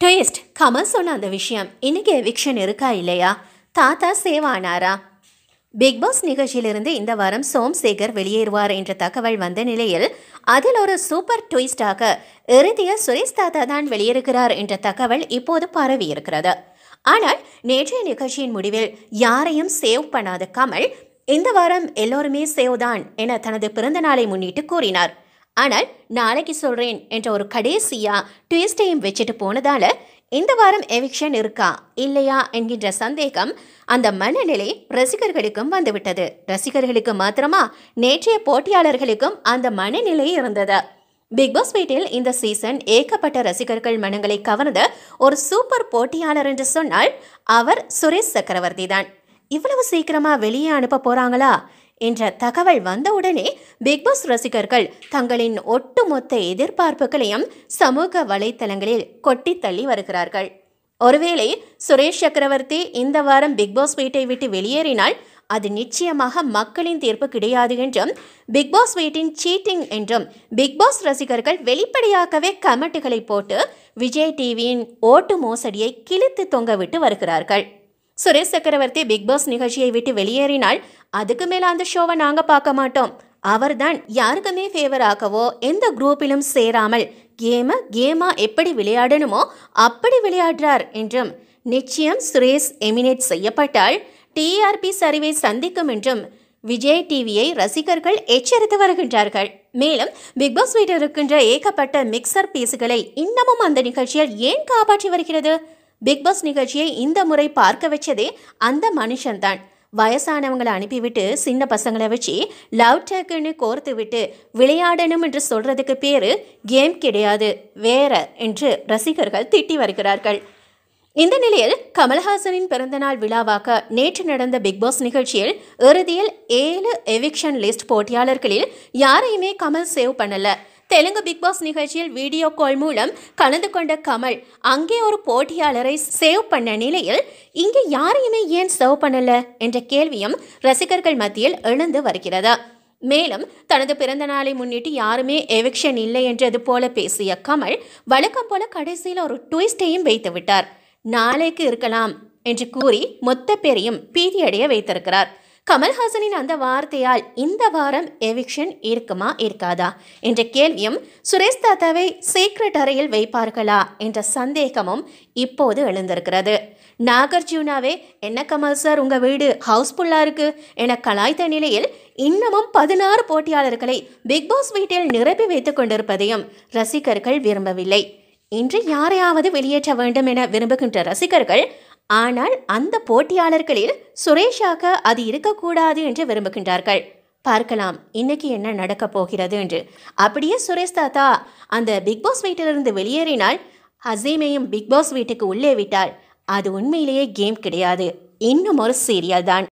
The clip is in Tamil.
ட்விஸ்ட் கமல் சொன்ன அந்த விஷயம் இன்னைக்கு எவிக்ஷன் இருக்கா இல்லையா தாத்தா சேவ் ஆனாரா பிக் பாஸ் நிகழ்ச்சியிலிருந்து இந்த வாரம் சோம்சேகர் வெளியேறுவார் என்ற தகவல் வந்த நிலையில் அதில் ஒரு சூப்பர் ட்விஸ்டாக இறுதியில் சுரேஷ் தாத்தா தான் வெளியேறுகிறார் என்ற தகவல் இப்போது பரவி இருக்கிறது ஆனால் நேற்றைய நிகழ்ச்சியின் முடிவில் யாரையும் சேவ் பண்ணாத கமல் இந்த வாரம் எல்லோருமே சேவ் தான் என தனது பிறந்த நாளை முன்னிட்டு கூறினார் ஆனால் நாளைக்கு சொல்றேன் என்ற ஒரு கடைசியா ட்விஸ்டையும் வச்சுட்டு போனதால இந்த வாரம் எவிக்ஷன் இருக்கா இல்லையா என்கின்ற சந்தேகம் அந்த மனநிலை ரசிகர்களுக்கும் வந்துவிட்டது ரசிகர்களுக்கு மாத்திரமா நேற்றைய போட்டியாளர்களுக்கும் அந்த மனநிலை இருந்தது பிக் பாஸ் வீட்டில் இந்த சீசன் ஏகப்பட்ட ரசிகர்கள் மனங்களை கவர்ந்த ஒரு சூப்பர் போட்டியாளர் என்று சொன்னால் அவர் சுரேஷ் சக்கரவர்த்தி தான் இவ்வளவு சீக்கிரமா வெளியே அனுப்ப போறாங்களா என்ற தகவல் வந்தவுடனே பிக் பாஸ் ரசிகர்கள் தங்களின் ஒட்டுமொத்த எதிர்பார்ப்புகளையும் சமூக வலைத்தளங்களில் கொட்டி தள்ளி வருகிறார்கள் ஒருவேளை சுரேஷ் சக்கரவர்த்தி இந்த வாரம் பிக் பாஸ் வீட்டை விட்டு வெளியேறினால் அது நிச்சயமாக மக்களின் தீர்ப்பு கிடையாது என்றும் பிக் பாஸ் வீட்டின் சீட்டிங் என்றும் பிக் பாஸ் ரசிகர்கள் வெளிப்படையாகவே கமெண்ட்டுகளை போட்டு விஜய் டிவியின் ஓட்டு மோசடியை கிழித்து தொங்கவிட்டு வருகிறார்கள் சுரேஷ் சக்கரவர்த்தி பிக் பாஸ் நிகழ்ச்சியை விட்டு வெளியேறினால் அதுக்கு மேல அந்த ஷோவை நாங்க பார்க்க மாட்டோம் அவர்தான் யாருக்குமே ஃபேவர் ஆகவோ எந்த குரூப்பிலும் சேராமல் கேம கேமா எப்படி விளையாடணுமோ அப்படி விளையாடுறார் என்றும் நிச்சயம் சுரேஷ் எமினேட் செய்யப்பட்டால் டிஆர்பி சரிவை சந்திக்கும் என்றும் விஜய் டிவியை ரசிகர்கள் எச்சரித்து வருகின்றார்கள் மேலும் பிக் பாஸ் வீட்டில் இருக்கின்ற ஏகப்பட்ட மிக்சர் பீஸுகளை இன்னமும் அந்த நிகழ்ச்சியில் ஏன் காப்பாற்றி வருகிறது பிக் பாஸ் நிகழ்ச்சியை இந்த முறை பார்க்க வச்சதே அந்த மனுஷன்தான் வயசானவங்களை அனுப்பிவிட்டு சின்ன பசங்களை வச்சு லவ் டேக்குன்னு கோர்த்து விட்டு விளையாடணும் என்று சொல்றதுக்கு பேரு கேம் கிடையாது வேற என்று ரசிகர்கள் திட்டி வருகிறார்கள் இந்த நிலையில் கமல்ஹாசனின் பிறந்தநாள் விழாவாக நேற்று நடந்த பிக் பாஸ் நிகழ்ச்சியில் இறுதியில் ஏழு எவிக்ஷன் லிஸ்ட் போட்டியாளர்களில் யாரையுமே கமல் சேவ் பண்ணல தெலுங்கு பிக் பாஸ் நிகழ்ச்சியில் வீடியோ கால் மூலம் கலந்து கொண்ட கமல் அங்கே ஒரு போட்டியாளரை சேவ் பண்ண நிலையில் இங்கே யாரையுமே ஏன் சேவ் பண்ணல என்ற கேள்வியும் ரசிகர்கள் மத்தியில் எழுந்து வருகிறது மேலும் தனது பிறந்த நாளை முன்னிட்டு யாருமே எவிக்ஷன் இல்லை என்றது போல பேசிய கமல் வழக்கம் போல கடைசியில் ஒரு ட்விஸ்டையும் வைத்து விட்டார் நாளைக்கு இருக்கலாம் என்று கூறி மொத்த பேரையும் பீதியடைய வைத்திருக்கிறார் கமல்ஹாசனின் அந்த வார்த்தையால் இந்த வாரம் எவிக்ஷன் இருக்குமா இருக்காதா என்ற கேள்வியும் சுரேஷ் தாத்தாவை சீக்ரெட் அறையில் வைப்பார்களா என்ற சந்தேகமும் இப்போது எழுந்திருக்கிறது நாகார்ஜுனாவே என்ன கமல் சார் உங்க வீடு ஹவுஸ்ஃபுல்லா இருக்கு என கலாய்த்த நிலையில் இன்னமும் பதினாறு போட்டியாளர்களை பிக் பாஸ் வீட்டில் நிரப்பி வைத்துக் கொண்டிருப்பதையும் ரசிகர்கள் விரும்பவில்லை இன்று யாரையாவது வெளியேற்ற வேண்டும் என விரும்புகின்ற ரசிகர்கள் ஆனால் அந்த போட்டியாளர்களில் சுரேஷாக அது இருக்கக்கூடாது என்று விரும்புகின்றார்கள் பார்க்கலாம் இன்னைக்கு என்ன நடக்க போகிறது என்று அப்படியே சுரேஷ் தாத்தா அந்த பிக் பாஸ் வீட்டிலிருந்து வெளியேறினால் ஹசீமையும் பிக் பாஸ் வீட்டுக்கு உள்ளே விட்டால் அது உண்மையிலேயே கேம் கிடையாது இன்னும் ஒரு சீரியல் தான்